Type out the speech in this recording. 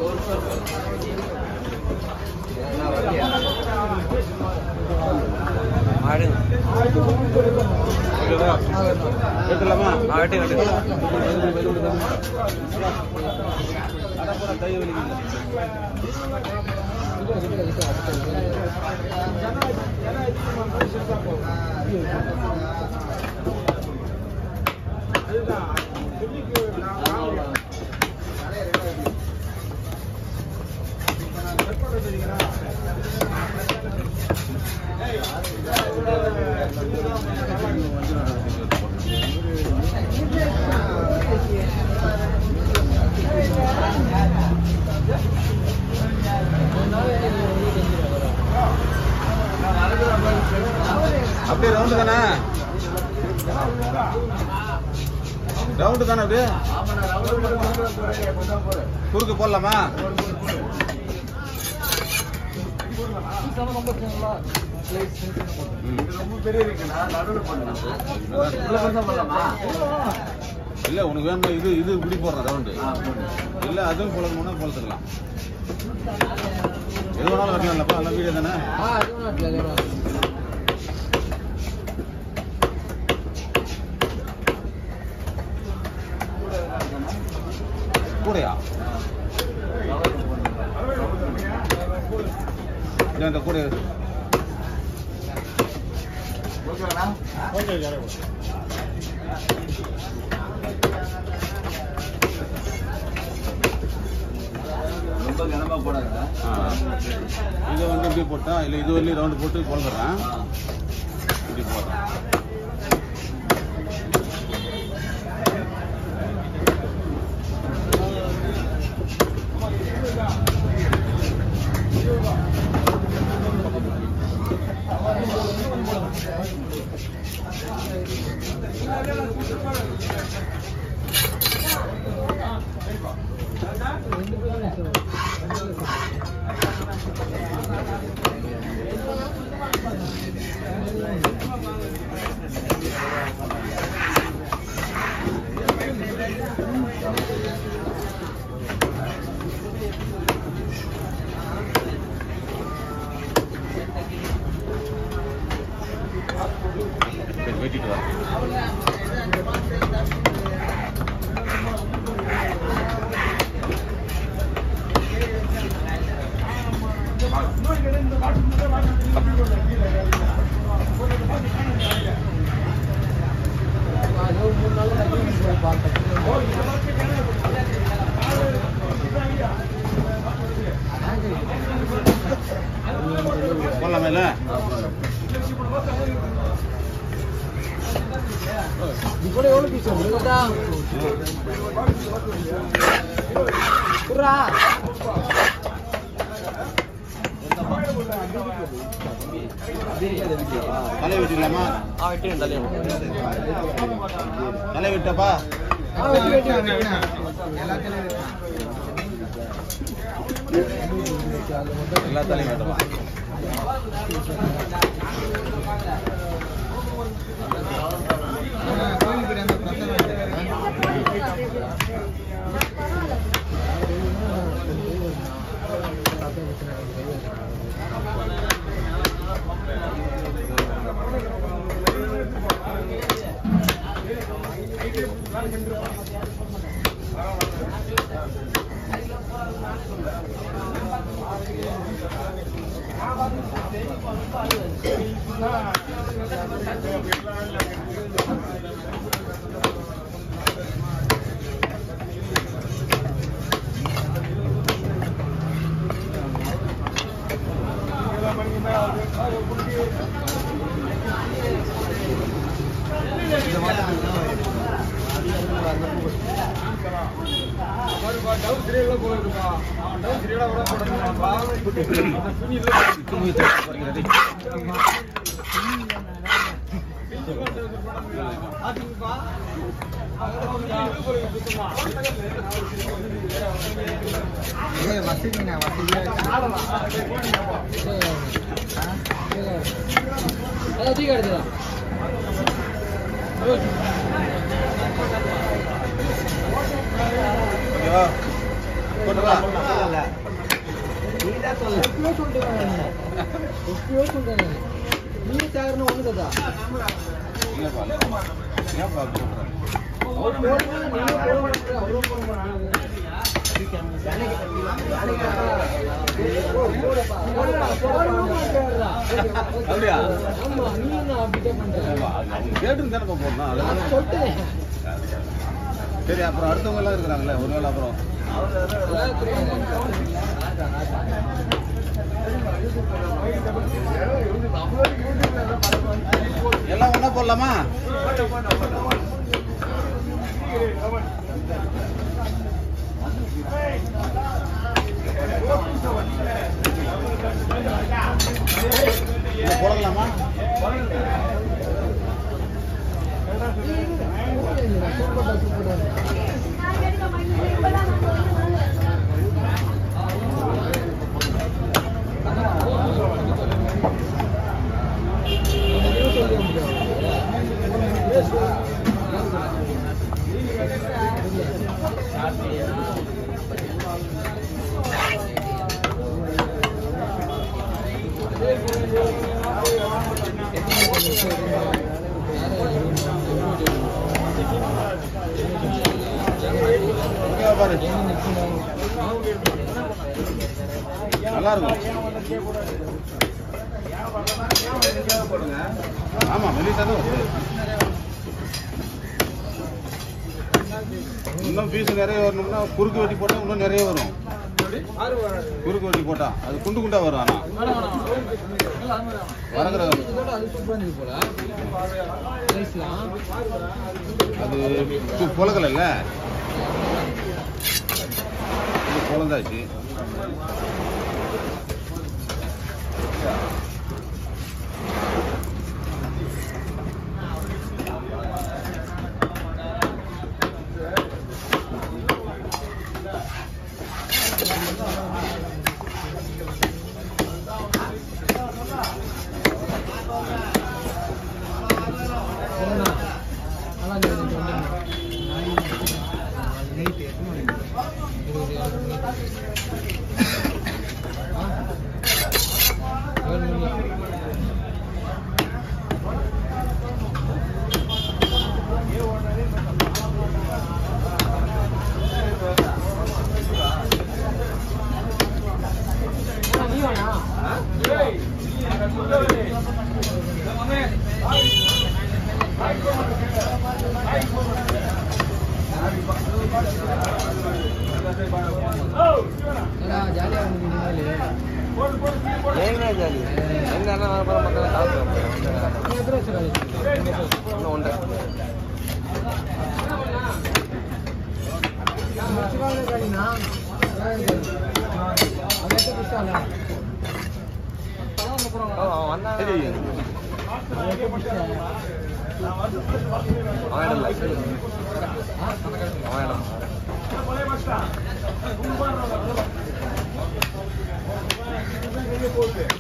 எடுத்துலாமா வெட்டி வெட்டி கை வலிக்குது அப்படியே ரவுண்டு தானே ரவுண்டு தானே அப்படியே குறுக்கு போடலாமா இல்ல உனக்கு வேணுமா இது இது இப்படி போடுறேன் ரவுண்டு இல்ல அதுவும் போலணும்னா போலத்துக்கலாம் எது வேணாலும் வரலாம்லப்பா எல்லாம் வீடியோ தானே கூடையா இதோ இந்த கூடை எடு. ஆ. இது வந்து இப்படி போட்டா இல்ல இது வரலையும் ரவுண்டு போட்டு குழம்புறேன் இப்படி போடுறேன் சரி வெட்டிட்டு வரேன் போடலாமா இல்ல தலை வெட்டிடலாமா ஆ வெட்டி தலையும் தலை விட்டப்பா எல்லா தலையும் வெட்டவா ஓகேவா போட்டுவா சொல்லல நீ தான் சொல்ல எப்பயோ சொல்லிட்டேன் நான். எப்பயோ சொல்லிட்டேன் நான். நீ தேவைன்னு ஒண்ணு கதா இல்லைப்பா ஏன்ப்பா அப்படி சொல்கிறேன் அவர் போடுங்க நீங்க போட மாட்டேங்க அவரும் போட மாட்டாங்க அப்படியா? ஆமா நீ என்ன அப்படியே பண்ற ஏப்பா, அது அவங்க கேட்டுன்னு தானேப்பா போடணும் நான் அதெல்லாம் சொல்லிட்டேன் சரி அப்புறம் அடுத்தவங்க எல்லாம் இருக்கிறாங்களே ஒருவேளை அப்புறம் எல்லாம் ஒன்றா போடலாமா இதை போடலாமா சூப்பர் சூப்பர் ஓகேவா பாரு நல்லா இருக்கும் ஆமா மெலிசா தான் வருது இன்னும் பீஸ் நிறைய வரணும்னா குறுக்கு வெட்டி போட்டா இன்னும் நிறைய வரும் குறுக்கு வெட்டி போட்டா அது குண்டு குண்டா வரும் ஆனா வரங்கிற அது சூப்பரா இருந்தது போல ரைஸ்லாம் அது கு- புலகல இல்ல இது குழந்தாச்சு சரிண்ணா நல்லா இருந்தது நைட்டு எத்தனை மணிக்கு இருபது ஏழு மணிக்கு ஆ? ஏழு மணி நீ வேணா ஏன்னா ஜாலியாக இருந்தது இனிமேல் ஏங்க ஜாலி எங்க அண்ணன் வர போற மக்கள் சாப்பிடுவோம் நீ எத்தனை வருஷம் வேலை செஞ்சீங்க? இன்னும் உண்டு முடிச்சுக்காத காலினா அதை எடுத்து பிடிச்சால அவன் வந்தான் சரி அதை எடுத்து பிடிச்சா அவன் இடம் அவன் இடம் ஆ